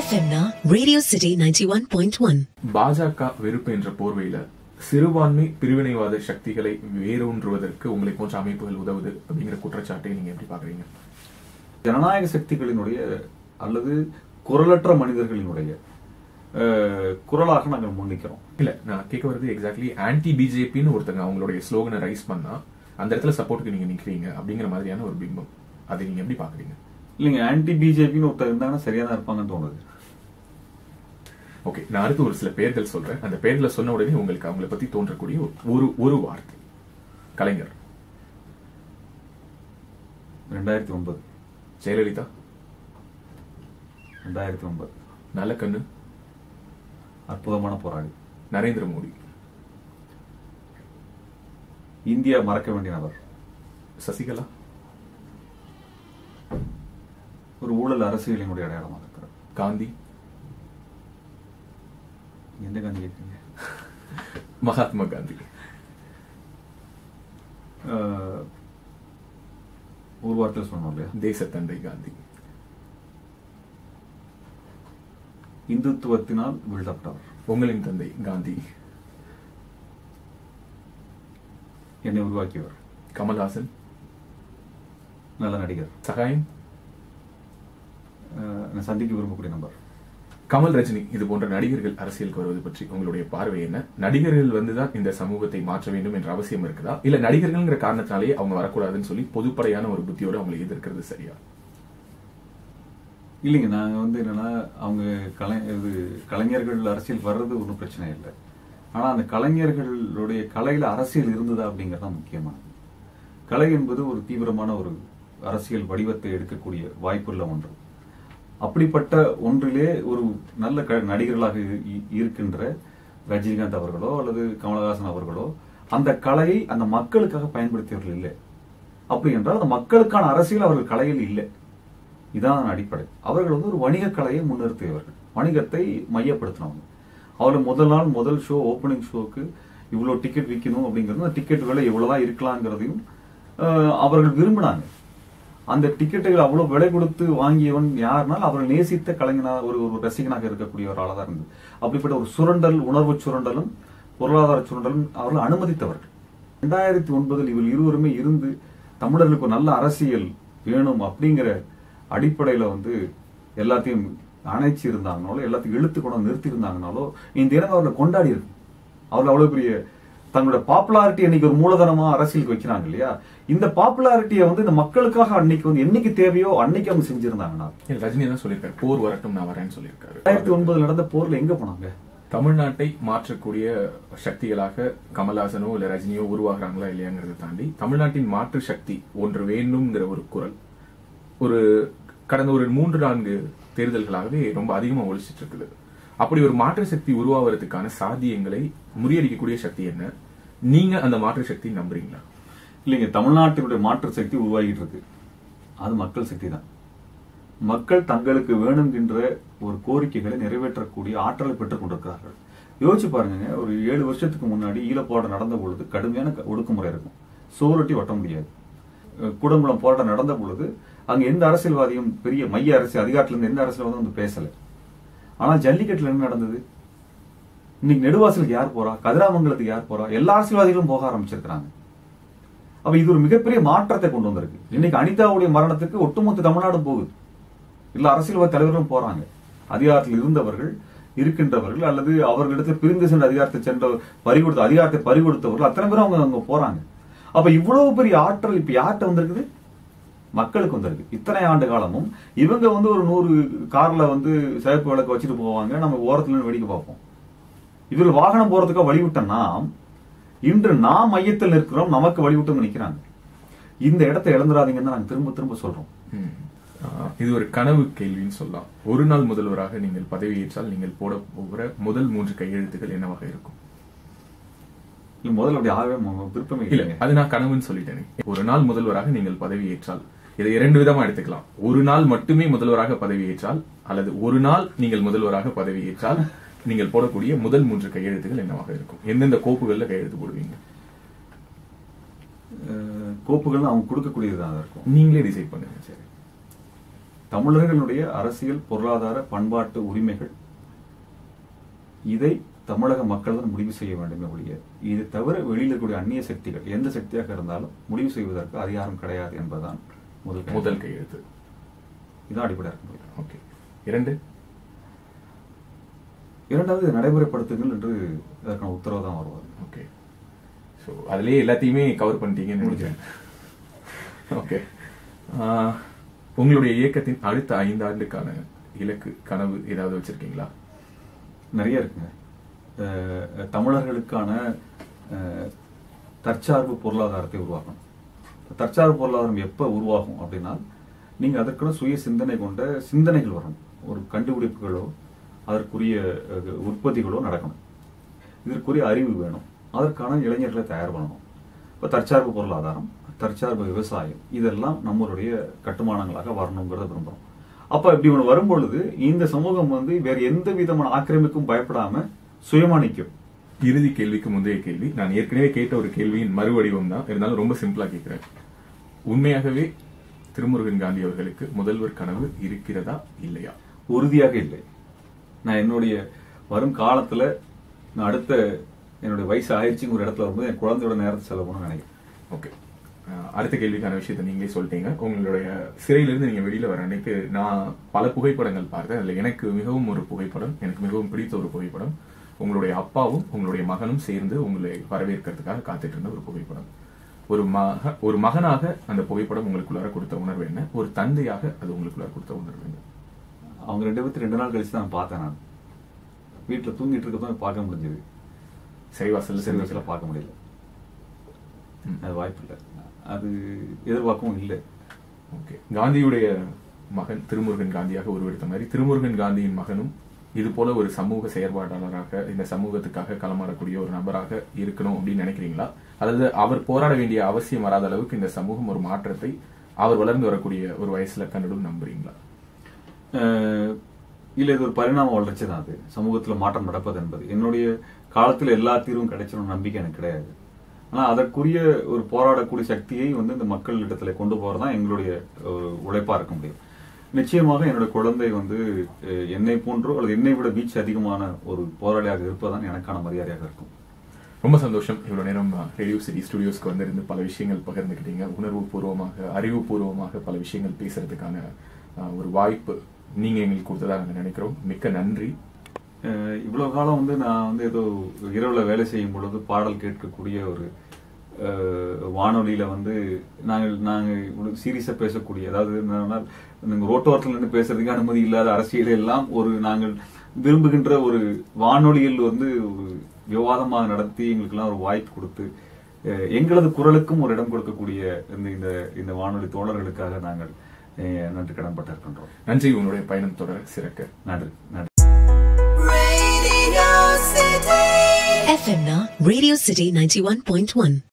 எஃப்எம்னா radio city ninety one point one பாஜக வெறுப்பு என்ற போர்வையில சிறுபான்மை பிரிவினைவாத சக்திகளை வேரூன்றுவதற்கு உங்களை போன்ற அமைப்புகள் உதவுது அப்படிங்கிற குற்றச்சாட்டை நீங்க எப்படி பாக்குறீங்க ஜனநாயக சக்திகளினுடைய அல்லது குரலற்ற மனிதர்களினுடைய அஹ், குரலாக நாங்கள் முன்னிக்கிறோம் இல்ல நான் கேட்க வர்றது எக்ஸாக்ட்லி ஆன்டி பிஜேபின்னு ஒருத்தங்க அவங்களுடைய ஸ்லோகனை ரைஸ் பண்ணா அந்த இடத்துல சப்போர்ட்டுக்கு நீங்க நிக்கிறீங்க அப்படிங்கிற மாதிரியான ஒரு பிம்பம் அதை நீங்க எப்படி பாக்குறீங்க இல்லைங்க ஆன்டி பிஜேபின்னு ஒருத்தர் இருந்தாங்கன்னா சரியா தான் இருப்பாங்கன்னு தோணுது ஓகே நான் அடுத்து ஒரு சில பெயர்கள் சொல்றேன் அந்த பெயர்களை சொன்ன உடனே உங்களுக்கு அவங்களை பத்தி தோன்றக்கூடிய ஒரு ஒரு வார்த்தை கலைஞர் ரெண்டாயிரத்தி ஒன்பது ஜெயலலிதா ரெண்டாயிரத்தி ஒன்பது நல்லக்கண்ணு அற்புதமான போராளி நரேந்திர மோடி இந்தியா மறக்க வேண்டிய நபர் சசிகலா ஒரு ஊழல் அரசியலினுடைய அடையாளமாக இருக்கிறார் காந்தி எந்த காந்தி கேட்குறீங்க மகாத்மா காந்தி அஹ், ஒரு வார்த்தையில் சொன்னோம் இல்லையா தேசத்தந்தை காந்தி இந்துத்துவத்தினால் வீழ்த்தப்பட்டவர் உங்களின் தந்தை காந்தி என்னை உருவாக்கியவர் கமல்ஹாசன் நல்ல நடிகர் சகாயம் அஹ், நான் சந்திக்க விரும்பக்கூடிய நபர் கமல் ரஜினி இது போன்ற நடிகர்கள் அரசியலுக்கு வருவது பற்றி உங்களுடைய பார்வை என்ன நடிகர்கள் வந்துதான் இந்த சமூகத்தை மாற்ற வேண்டும் என்ற அவசியம் இருக்குதா இல்ல நடிகர்கள்ங்கிற காரணத்தினாலேயே அவங்க வரக்கூடாதுன்னு சொல்லி பொதுப்படையான ஒரு புத்தியோட அவங்களை எதிர்க்கிறது சரியா இல்லைங்க நாங்க வந்து என்னன்னா அவங்க கலை இது கலைஞர்கள் அரசியல் வர்றது ஒன்றும் பிரச்சனை இல்லை ஆனா அந்த கலைஞர்களுடைய கலையில அரசியல் இருந்ததா அப்படிங்கறது தான் முக்கியமானது கலை என்பது ஒரு தீவிரமான ஒரு அரசியல் வடிவத்தை எடுக்கக்கூடிய வாய்ப்புள்ள ஒன்று அப்படிப்பட்ட ஒன்றிலே ஒரு நல்ல க- நடிகர்களாக இ- இ- இருக்கின்ற ரஜினிகாந்த் அவர்களோ அல்லது கமலஹாசன் அவர்களோ அந்த கலையை அந்த மக்களுக்காக பயன்படுத்தியவர்கள் இல்லை அப்படி என்றால் அந்த மக்களுக்கான அரசியல் அவர்கள் கலையில் இல்லை இதான் அடிப்படை அவர்கள் வந்து ஒரு வணிக கலையை முன்னிறுத்தியவர்கள் வணிகத்தை மையப்படுத்தினவங்க அவர்கள் முதல் நாள் முதல் ஷோ ஓப்பனிங் ஷோக்கு இவ்வளவு டிக்கெட் விற்கணும் அப்படிங்கிறது அந்த டிக்கெட் விலை இவ்வளவுதான் இருக்கலாங்கிறதையும் அஹ், அவர்கள் விரும்பினாங்க அந்த டிக்கெட்டுகள் அவ்வளவு விலை கொடுத்து வாங்கியவன் யாருனால் அவர்கள் நேசித்த கலைஞனா ஒரு ஒரு ரசிகனாக இருக்கக்கூடிய ஒரு ஆளாக தான் இருந்தது அப்படிப்பட்ட ஒரு சுரண்டல் உணர்வு சுரண்டலும் பொருளாதார சுரண்டலும் அவர்கள் அனுமதித்தவர்கள் ரெண்டாயிரத்தி ஒன்பதில் இவர்கள் இருவருமே இருந்து தமிழர்களுக்கு ஒரு நல்ல அரசியல் வேணும் அப்படிங்கிற அடிப்படையில வந்து எல்லாத்தையும் அணைச்சி இருந்தாங்கனாலோ எல்லாத்தையும் இழுத்து கொண்டு வந்து நிறுத்தி இருந்தாங்கனாலோ இந்த தினம் அவர்களை கொண்டாடி இருக்கு அவர்கள் அவ்வளவு பெரிய தங்களோட பாப்புலாரிட்டி இன்னைக்கு ஒரு மூலதனமா அரசியலுக்கு வைக்கிறாங்க இல்லையா இந்த பாப்புலாரிட்டியை வந்து இந்த மக்களுக்காக அன்னைக்கு வந்து என்னைக்கு தேவையோ அன்னைக்கு அவங்க செஞ்சிருந்தாங்கன்னா இல்ல, ரஜினி தான் சொல்லியிருக்காரு போர் வரட்டும் நான் வரேன்னு சொல்லியிருக்காரு ரெண்டாயிரத்தி ஒன்பதுல நடந்த போர்ல எங்க போனாங்க தமிழ்நாட்டை மாற்றக்கூடிய சக்திகளாக கமல்ஹாசனோ இல்ல ரஜினியோ உருவாகிறாங்களா இல்லையாங்கிறத தாண்டி தமிழ்நாட்டின் மாற்று சக்தி ஒன்று வேண்டும்ங்கிற ஒரு குரல் ஒரு கடந்த ஒரு மூன்று நான்கு தேர்தல்களாகவே ரொம்ப அதிகமா ஒழிச்சிட்டு இருக்குது அப்படி ஒரு மாற்று சக்தி உருவாவதற்கான சாத்தியங்களை முறியடிக்கக்கூடிய சக்தி என்ன நீங்க அந்த மாற்று சக்தி நம்புறீங்களா இல்லைங்க தமிழ்நாட்டினுடைய மாற்று சக்தி உருவாகிட்டு இருக்கு அது மக்கள் சக்தி தான் மக்கள் தங்களுக்கு வேணுங்கின்ற ஒரு கோரிக்கைகளை நிறைவேற்றக்கூடிய ஆற்றலை பெற்றுக் கொண்டிருக்கிறார்கள் யோசிச்சு பாருங்க ஒரு ஏழு வருஷத்துக்கு முன்னாடி ஈழப்போராட்டம் நடந்த பொழுது கடுமையான க- ஒடுக்குமுறை இருக்கும் சோலட்டி ஒட்ட முடியாது அஹ் கூடங்குளம் போராட்டம் நடந்த பொழுது அங்க எந்த அரசியல்வாதியும் பெரிய மைய அரசியல் அதிகாரத்துல இருந்து எந்த அரசியல்வாதியும் வந்து பேசல ஆனா ஜல்லிக்கட்டுல என்ன நடந்தது இன்னைக்கு நெடுவாசலுக்கு யார் போறா கதிராமங்கலத்துக்கு யார் போறா எல்லா அரசியல்வாதிகளும் போக ஆரம்பிச்சிருக்கிறாங்க அப்ப இது ஒரு மிகப்பெரிய மாற்றத்தை கொண்டு வந்திருக்கு இன்னைக்கு அனிதாவுடைய மரணத்துக்கு ஒட்டுமொத்த தமிழ்நாடும் போகுது இல்ல அரசியல்வாதி தலைவர்களும் போறாங்க அதிகாரத்தில் இருந்தவர்கள் இருக்கின்றவர்கள் அல்லது அவர்களிடத்தில் பிரிந்து சென்ற அதிகாரத்தை சென்ற பறிகொடுத்த அதிகாரத்தை பறிகொடுத்தவர்கள் அத்தனை பேரும் அவங்க அங்க போறாங்க அப்ப இவ்வளவு பெரிய ஆற்றல் இப்ப யார்கிட்ட வந்திருக்குது மக்களுக்கு வந்திருக்கு இத்தனை ஆண்டு காலமும் இவங்க வந்து ஒரு நூறு கார்ல வந்து சிவப்பு விளக்கு வச்சுட்டு போவாங்க நம்ம ஓரத்துல நின்னு வேடிக்கை பார்ப்போம் இவர்கள் வாகனம் போறதுக்காக வழிவிட்ட நாம் இன்று நாம் மையத்தில் இருக்கிறோம் நமக்கு வழிவிட்டு நிக்கிறாங்க இந்த இடத்தை இழந்துடாதீங்கன்னு நாங்க திரும்ப திரும்ப சொல்றோம் ம். ஆஹ், இது ஒரு கனவு கேள்வின்னு சொல்லலாம் ஒரு நாள் முதல்வராக நீங்கள் பதவியேற்றால் நீங்கள் போட போகிற முதல் மூன்று கையெழுத்துக்கள் என்னவாக இருக்கும் இல்ல முதல்ல அப்படி ஆகவே ம- விருப்பமே இல்ல இல்லைங்க அது நான் கனவுன்னு சொல்லிட்டேனே ஒரு நாள் முதல்வராக நீங்கள் பதவியேற்றால் இதை இரண்டு விதமா எடுத்துக்கலாம் ஒரு நாள் மட்டுமே முதல்வராக பதவியேற்றால் அல்லது ஒரு நாள் நீங்கள் முதல்வராக பதவியேற்றால் நீங்கள் போடக்கூடிய முதல் மூன்று கையெழுத்துகள் என்னவாக இருக்கும் எந்தெந்த கோப்புகள்ல கையெழுத்து போடுவீங்க அஹ், கோப்புகள் அவங்க கொடுக்கக்கூடியதாக இருக்கும் நீங்களே டிசைட் பண்ணுங்க சரி தமிழர்களுடைய அரசியல் பொருளாதார பண்பாட்டு உரிமைகள் இதை தமிழக மக்கள் தான் முடிவு செய்ய வேண்டுமே ஒழிய இது தவிர வெளியில் இருக்கக்கூடிய அந்நிய சக்திகள் எந்த சக்தியாக இருந்தாலும் முடிவு செய்வதற்கு அதிகாரம் கிடையாது என்பதுதான் முதல் கையெழுத்து. முதல் கையெழுத்து இதான் அடிப்படையாக இருக்க முடியும் ஓகே இரண்டு இரண்டாவது இதை நடைமுறைப்படுத்துங்கள் என்று அதற்கான உத்தரவு தான் வருவார் ஓகே ஸோ அதுலயே எல்லாத்தையுமே கவர் பண்ணிட்டீங்கன்னு நினைக்கிறேன் ஓகே ஆஹ், உங்களுடைய இயக்கத்தின் அடுத்த ஐந்து ஆண்டுக்கான இலக்கு கனவு ஏதாவது வச்சிருக்கீங்களா நிறைய இருக்குங்க அஹ் தமிழர்களுக்கான அஹ், தற்சார்பு பொருளாதாரத்தை உருவாக்கணும் தற்சார்பு பொருளாதாரம் எப்போ உருவாகும் அப்படின்னா நீங்க அதற்குள்ள சுய சிந்தனை கொண்ட சிந்தனைகள் வரணும் ஒரு கண்டுபிடிப்புகளோ அதற்குரிய அஹ், உற்பத்திகளோ நடக்கணும் இதற்குரிய அறிவு வேணும் அதற்கான இளைஞர்களை தயார் பண்ணணும் இப்போ தற்சார்பு பொருளாதாரம் தற்சார்பு விவசாயம் இதெல்லாம் நம்மளுடைய கட்டுமானங்களாக வரணுங்கிறத விரும்புறோம் அப்ப இப்படி ஒன்று வரும்பொழுது இந்த சமூகம் வந்து வேற எந்த விதமான ஆக்கிரமிப்பும் பயப்படாம சுயமா நிற்கும் இறுதி கேள்விக்கு முந்தைய கேள்வி நான் ஏற்கனவே கேட்ட ஒரு கேள்வியின் மறுவடிவம் தான் இருந்தாலும் ரொம்ப சிம்பிளா கேட்கிறேன் உண்மையாகவே திருமுருகன் காந்தி அவர்களுக்கு முதல்வர் கனவு இருக்கிறதா இல்லையா உறுதியாக இல்லை நான் என்னுடைய வரும் காலத்துல நான் அடுத்த என்னுடைய வயசு ஆயிடுச்சுங்க ஒரு இடத்துல வரும்போது என் குழந்தையோட நேரத்தை செலவுன்னு நினைக்கிறேன் ஓகே அஹ், அடுத்த கேள்விக்கான விஷயத்தை நீங்களே சொல்லிட்டீங்க உங்களுடைய சிறையிலிருந்து நீங்க வெளியில வர அன்னைக்கு நான் பல புகைப்படங்கள் பார்த்தேன் அதுல எனக்கு மிகவும் ஒரு புகைப்படம் எனக்கு மிகவும் பிடித்த ஒரு புகைப்படம் உங்களுடைய அப்பாவும் உங்களுடைய மகனும் சேர்ந்து உங்களை வரவேற்கிறதுக்காக காத்துட்டு இருந்த ஒரு புகைப்படம் ஒரு மக ஒரு மகனாக அந்த புகைப்படம் உங்களுக்குள்ளார கொடுத்த உணர்வு என்ன ஒரு தந்தையாக அது உங்களுக்குள்ளார கொடுத்த உணர்வு என்ன அவங்க ரெண்டு பேர்த்து ரெண்டு நாள் கழிச்சு தான் பார்த்தேன் நான் வீட்டுல தூங்கிட்டு இருக்கதான் பார்க்க முடிஞ்சது சிறைவாசல் சரி வயசுல பார்க்க முடியல அது வாய்ப்பு இல்லை அது எதிர்பார்க்கவும் இல்லை ஓகே காந்தியுடைய மகன் திருமுருகன் காந்தியாக உருவெடுத்த மாதிரி திருமுருகன் காந்தியின் மகனும் இது போல ஒரு சமூக செயற்பாட்டாளராக இந்த சமூகத்துக்காக களமாடக்கூடிய ஒரு நபராக இருக்கணும் அப்படின்னு நினைக்கிறீங்களா அதாவது அவர் போராட வேண்டிய அவசியம் வராத அளவுக்கு இந்த சமூகம் ஒரு மாற்றத்தை அவர் வளர்ந்து வரக்கூடிய ஒரு வயசுல கண்டிடும் நம்புறீங்களா அஹ் இல்ல இது ஒரு பரிணாம வளர்ச்சி தான் அது சமூகத்துல மாற்றம் நடப்பது என்பது என்னுடைய காலத்துல எல்லா தீர்வும் கிடைச்சிடும் நம்பிக்கை எனக்கு கிடையாது ஆனா அதற்குரிய ஒரு போராடக்கூடிய சக்தியை வந்து இந்த மக்கள் இடத்துல கொண்டு போறதுதான் எங்களுடைய ஒரு உழைப்பா இருக்க முடியும் நிச்சயமாக என்னுடைய குழந்தை வந்து அஹ், என்னை போன்றோ அல்லது என்னை விட வீச்சு அதிகமான ஒரு போராளியாக இருப்பதுதான் எனக்கான மரியாதையாக இருக்கும் ரொம்ப சந்தோஷம் இவ்வளவு நேரம் ரேடியோ சிட்டி ஸ்டுடியோஸ்க்கு வந்திருந்து பல விஷயங்கள் பகிர்ந்துக்கிட்டீங்க உணர்வு பூர்வமாக அறிவுபூர்வமாக பல விஷயங்கள் பேசுறதுக்கான அஹ், ஒரு வாய்ப்பு நீங்க எங்களுக்கு கொடுத்ததா நாங்க நினைக்கிறோம் மிக்க நன்றி அஹ் இவ்வளவு காலம் வந்து நான் வந்து ஏதோ இரவுல வேலை செய்யும் பொழுது பாடல் கேட்கக்கூடிய ஒரு அஹ், வானொலியில வந்து நாங்கள் நாங்கள் சீரியஸா பேசக்கூடிய அதாவது என்னன்னா நீங்க ரோட்டோரத்தில் நின்று பேசுறதுக்கு அனுமதி இல்லாத அரசியல் எல்லாம் ஒரு நாங்கள் விரும்புகின்ற ஒரு வானொலியில் வந்து ஒரு விவாதமாக நடத்தி எங்களுக்கெல்லாம் ஒரு வாய்ப்பு கொடுத்து அஹ், எங்களது குரலுக்கும் ஒரு இடம் கொடுக்கக்கூடிய இந்த இந்த இந்த வானொலி தோழர்களுக்காக நாங்கள் அஹ், நன்றி கடன்பட்டிருக்கின்றோம் நன்றி உங்களுடைய பயணம் தொடர சிறக்க நன்றி நன்றி FM now, Radio City 91.1.